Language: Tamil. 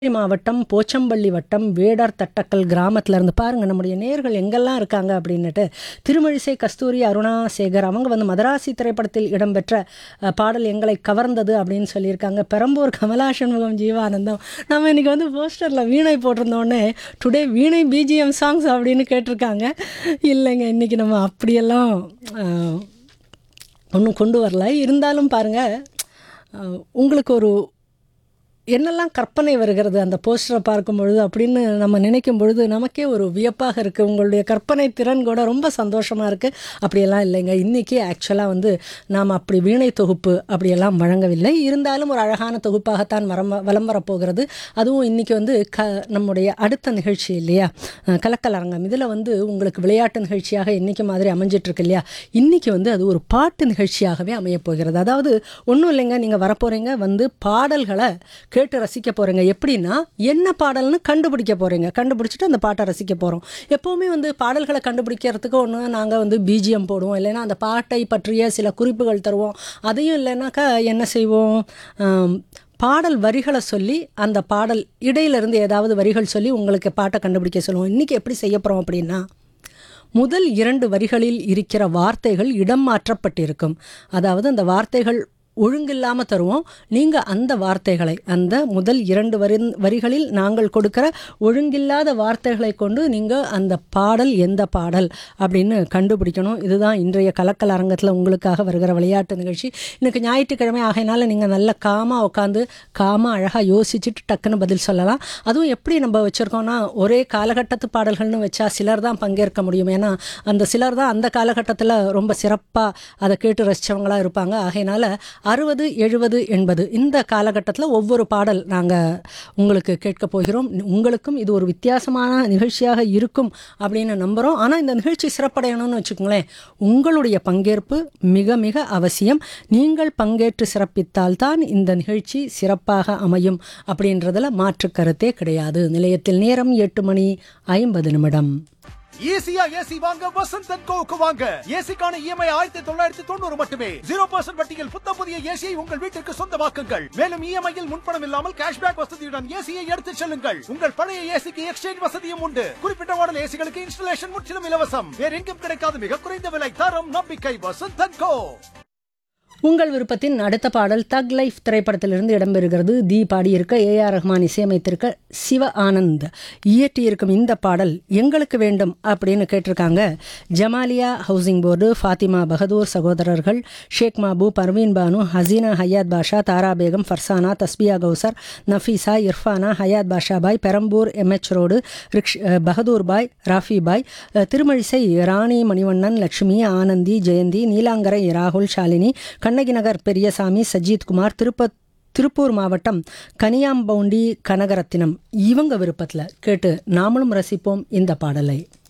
கிருஷ்ணகிரி மாவட்டம் போச்சம்பள்ளி வட்டம் வேடார் தட்டக்கல் கிராமத்துல இருந்து பாருங்க நம்முடைய நேர்கள் எங்கெல்லாம் இருக்காங்க அப்படின்னுட்டு திருமழிசை கஸ்தூரி அருணா சேகர் அவங்க வந்து மதராசி திரைப்படத்தில் இடம்பெற்ற அஹ், பாடல் எங்களை கவர்ந்தது அப்படின்னு சொல்லியிருக்காங்க பெரம்பூர் கமலா சண்முகம் ஜீவானந்தம் நம்ம இன்னைக்கு வந்து போஸ்டரில் வீணை போட்டிருந்தோடனே டுடே வீணை பிஜிஎம் சாங்ஸ் அப்படின்னு கேட்டிருக்காங்க இல்லைங்க இன்னைக்கு நம்ம அப்படியெல்லாம் அஹ், ஒன்றும் கொண்டு வரல இருந்தாலும் பாருங்கள் உங்களுக்கு ஒரு என்னெல்லாம் கற்பனை வருகிறது அந்த போஸ்டரை பார்க்கும் பொழுது அப்படின்னு நம்ம நினைக்கும் பொழுது நமக்கே ஒரு வியப்பாக இருக்குது உங்களுடைய கற்பனை திறன் கூட ரொம்ப சந்தோஷமாக இருக்குது அப்படியெல்லாம் இல்லைங்க இன்றைக்கி ஆக்சுவலாக வந்து நாம் அப்படி வீணை தொகுப்பு அப்படியெல்லாம் வழங்கவில்லை இருந்தாலும் ஒரு அழகான தொகுப்பாகத்தான் வரம் வலம் வரப்போகிறது அதுவும் இன்றைக்கி வந்து க நம்முடைய அடுத்த நிகழ்ச்சி இல்லையா அஹ், கலக்கல் அரங்கம் இதில் வந்து உங்களுக்கு விளையாட்டு நிகழ்ச்சியாக இன்றைக்கி மாதிரி அமைஞ்சிட்ருக்கு இல்லையா இன்றைக்கி வந்து அது ஒரு பாட்டு நிகழ்ச்சியாகவே அமையப் போகிறது அதாவது ஒன்றும் இல்லைங்க நீங்கள் வரப்போகிறீங்க வந்து பாடல்களை கேட்டு ரசிக்க போகிறீங்க எப்படின்னா என்ன பாடல்னு கண்டுபிடிக்க போகிறீங்க கண்டுபிடிச்சிட்டு அந்த பாட்டை ரசிக்க போகிறோம் எப்போவுமே வந்து பாடல்களை கண்டுபிடிக்கிறதுக்கு ஒன்று நாங்கள் வந்து பிஜிஎம் போடுவோம் இல்லைன்னா அந்த பாட்டை பற்றிய சில குறிப்புகள் தருவோம் அதையும் இல்லைன்னாக்கா என்ன செய்வோம் ஆம், பாடல் வரிகளை சொல்லி அந்த பாடல் இடையிலிருந்து ஏதாவது வரிகள் சொல்லி உங்களுக்கு பாட்டை கண்டுபிடிக்க சொல்லுவோம் இன்றைக்கி எப்படி செய்ய போகிறோம் அப்படின்னா முதல் இரண்டு வரிகளில் இருக்கிற வார்த்தைகள் இடம் மாற்றப்பட்டிருக்கும் அதாவது அந்த வார்த்தைகள் ஒழுங்கில்லாமல் தருவோம் நீங்கள் அந்த வார்த்தைகளை அந்த முதல் இரண்டு வரி வரிகளில் நாங்கள் கொடுக்கிற ஒழுங்கில்லாத வார்த்தைகளை கொண்டு நீங்கள் அந்த பாடல் எந்த பாடல் அப்படின்னு கண்டுபிடிக்கணும் இதுதான் இன்றைய கலக்கல் அரங்கத்தில் உங்களுக்காக வருகிற விளையாட்டு நிகழ்ச்சி இன்னைக்கு ஞாயிற்றுக்கிழமை ஆகையினால நீங்கள் நல்ல காமாக உட்காந்து காமாக அழகாக யோசிச்சுட்டு டக்குன்னு பதில் சொல்லலாம் அதுவும் எப்படி நம்ம வச்சுருக்கோம்னா ஒரே காலகட்டத்து பாடல்கள்னு வச்சா சிலர் தான் பங்கேற்க முடியும் ஏன்னா அந்த சிலர் தான் அந்த காலகட்டத்தில் ரொம்ப சிறப்பாக அதை கேட்டு ரசித்தவங்களா இருப்பாங்க ஆகையினால அறுபது எழுபது எண்பது இந்த காலகட்டத்தில் ஒவ்வொரு பாடல் நாங்கள் உங்களுக்கு கேட்க போகிறோம் உங்களுக்கும் இது ஒரு வித்தியாசமான நிகழ்ச்சியாக இருக்கும் அப்படின்னு நம்புகிறோம் ஆனால் இந்த நிகழ்ச்சி சிறப்படையணும்னு வச்சுக்கோங்களேன் உங்களுடைய பங்கேற்பு மிக மிக அவசியம் நீங்கள் பங்கேற்று சிறப்பித்தால்தான் இந்த நிகழ்ச்சி சிறப்பாக அமையும் அப்படின்றதுல மாற்று கருத்தே கிடையாது நிலையத்தில் நேரம் எட்டு மணி ஐம்பது நிமிடம் ஈஸியா ஏசி வாங்க வசந்த் அண்ட் கோவுக்கு வாங்க ஏசிக்கான இஎம்ஐ ஆயிரத்தி தொள்ளாயிரத்தி தொண்ணூறு மட்டுமே ஜீரோ பர்சன்ட் வட்டியில் புத்த புதிய ஏசியை உங்கள் வீட்டிற்கு சொந்தமாக்குங்கள் மேலும் இஎம்ஐயில் முன்பணம் இல்லாமல் கேஷ்பேக் வசதியுடன் ஏசியை எடுத்துச் செல்லுங்கள் உங்கள் பழைய ஏசிக்கு எக்ஸ்சேஞ்ச் வசதியும் உண்டு குறிப்பிட்ட மாடல் ஏசிகளுக்கு இன்ஸ்டலேஷன் முற்றிலும் இலவசம் வேற எங்கும் கிடைக்காத மிக குறைந்த விலை தரம் நம்பிக்கை வசந்த் அண்ட் கோ உங்கள் விருப்பத்தின் அடுத்த பாடல் தக் லைஃப் திரைப்படத்திலிருந்து இடம்பெறுகிறது தி பாடியிருக்க ஏஆர் ரஹ்மான் இசையமைத்திருக்க சிவ ஆனந்த் இயற்றியிருக்கும் இந்த பாடல் எங்களுக்கு வேண்டும் அப்படின்னு கேட்டிருக்காங்க ஜமாலியா ஹவுசிங் போர்டு ஃபாத்திமா பகதூர் சகோதரர்கள் ஷேக் மாபு பர்வீன் பானு ஹசீனா ஹயாத் பாஷா தாரா பேகம் ஃபர்சானா தஸ்பியா கௌசர் நஃபீசா இர்ஃபானா ஹயாத் பாஷா பாய் பெரம்பூர் எம்எச் ரோடு ரிக்ஷ் அஹ், பகதூர் பாய் ராஃபி பாய் அஹ், திருமழிசை ராணி மணிவண்ணன் லட்சுமி ஆனந்தி ஜெயந்தி நீலாங்கரை ராகுல் ஷாலினி கண்ணகி நகர் பெரியசாமி சஜித் குமார் திருப்ப திருப்பூர் மாவட்டம் கனியாம்பவுண்டி கனகரத்தினம் இவங்க விருப்பத்தில் கேட்டு நாமளும் ரசிப்போம் இந்த பாடலை